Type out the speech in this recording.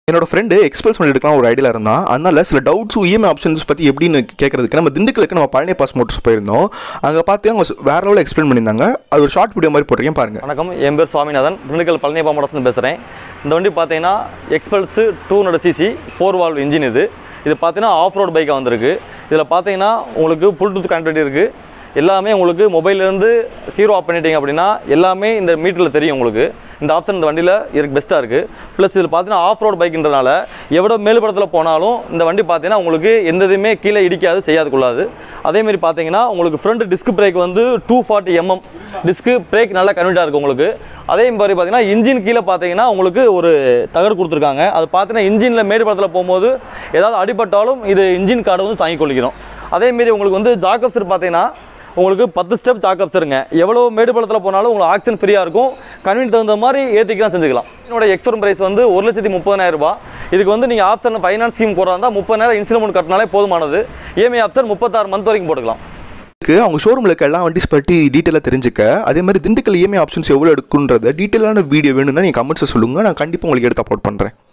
என்னோட friend expels பண்ணி எடுக்கலாம் ஒரு ஐடியா இருந்தான் அதனால சில டவுட்ஸும் இஎம்ஐ ஆப்ஷன்ஸ் பற்றி எப்படின்னு கேட்கறதுக்கு நம்ம திண்டுக்கலுக்கு நம்ம பழனி பாஸ் மோட்டர்ஸ் போயிருந்தோம் அங்கே பார்த்தீங்கன்னா அவங்க வேற லெவலில் எக்ஸ்பிளைன் பண்ணியிருந்தாங்க அது ஒரு ஷார்ட் வீடியோ மாதிரி போட்டிருக்கேன் பாருங்க வணக்கம் என் பேர் சுவாமிநாதன் திண்டுக்கல் பழனியப்பா மோட்டர்ஸ்னு பேசுகிறேன் இந்த வண்டி பார்த்தீங்கன்னா Xpulse two hundred CC four valve engine இது இது பார்த்தீங்கன்னா ஆஃப் ரோட் பைக்காக வந்திருக்கு இதில் பார்த்தீங்கன்னா உங்களுக்கு ப்ளூடூத் கனெக்டிவிட்டி இருக்குது எல்லாமே உங்களுக்கு மொபைல்லேருந்து ஹீரோ ஆஃப் பண்ணிட்டீங்க அப்படின்னா எல்லாமே இந்த மீட்டரில் தெரியும் உங்களுக்கு இந்த ஆப்ஷன் இந்த வண்டியில் இருக்கு பெஸ்ட்டாக இருக்குது ப்ளஸ் இதில் பார்த்தீங்கன்னா ஆஃப் ரோட் பைக்குன்றனால எவ்வளோ மேல்படத்தில் போனாலும் இந்த வண்டி பார்த்தீங்கன்னா உங்களுக்கு எந்த இதுவுமே கீழே இடிக்காது செய்யாது கொள்ளாது அதேமாரி பார்த்தீங்கன்னா உங்களுக்கு ஃப்ரண்ட் டிஸ்க் பிரேக் வந்து two forty MM disc brake நல்லா கன்வீட்டாக இருக்குது உங்களுக்கு அதே மாதிரி பார்த்தீங்கன்னா இன்ஜின் கீழே பார்த்தீங்கன்னா உங்களுக்கு ஒரு தகடு கொடுத்துருக்காங்க அது பார்த்தீங்கன்னா இன்ஜினில் மேடுபடத்தில் போகும்போது ஏதாவது அடிபட்டாலும் இது இன்ஜின் கார்டு வந்து தாங்கிக் கொள்ளிக்கிறோம் அதேமாரி உங்களுக்கு வந்து ஜாக்கப்ஸர் பார்த்தீங்கன்னா உங்களுக்கு பத்து ஸ்டெப் ஜாக்கப்ஸருங்க எவ்வளோ மேடுபள்ளத்தில் போனாலும் உங்களுக்கு ஆக்சிஜன் ஃப்ரீயாக இருக்கும் கன்வீன் தகுந்த மாதிரி ஏற்றிக்கலாம் செஞ்சுக்கலாம் என்னோட எக்ஸ்போர்ட் பிரைஸ் வந்து ஒரு லட்சத்தி முப்பதாயிரம் ரூபாய் இதுக்கு வந்து நீங்கள் ஆப்ஷன் ஃபைனான்ஸ் ஸ்கீம் போடுறதா இருந்தால் முப்பதாயிரம் இன்ஸ்டால்மெண்ட் கட்டினாலே போதுமானது இஎம்ஐ ஆப்ஷன் முப்பத்தாறு மந்த் வரைக்கும் போட்டுக்கலாம் இருக்கு அவங்க ஷோரூமில் இருக்க எல்லா வண்டிஸ் பற்றி டீட்டெயிலாக தெரிஞ்சுக்க அதே மாதிரி திண்டுக்கல் இஎம்ஐ ஆப்ஷன்ஸ் எவ்வளோ எடுக்குன்றத டீட்டெயிலான வீடியோ வேணும்னா நீங்கள் கமெண்ட்ஸை சொல்லுங்கள் நான் கண்டிப்பாக உங்களுக்கு எடுத்து அப்லோட் பண்ணுறேன்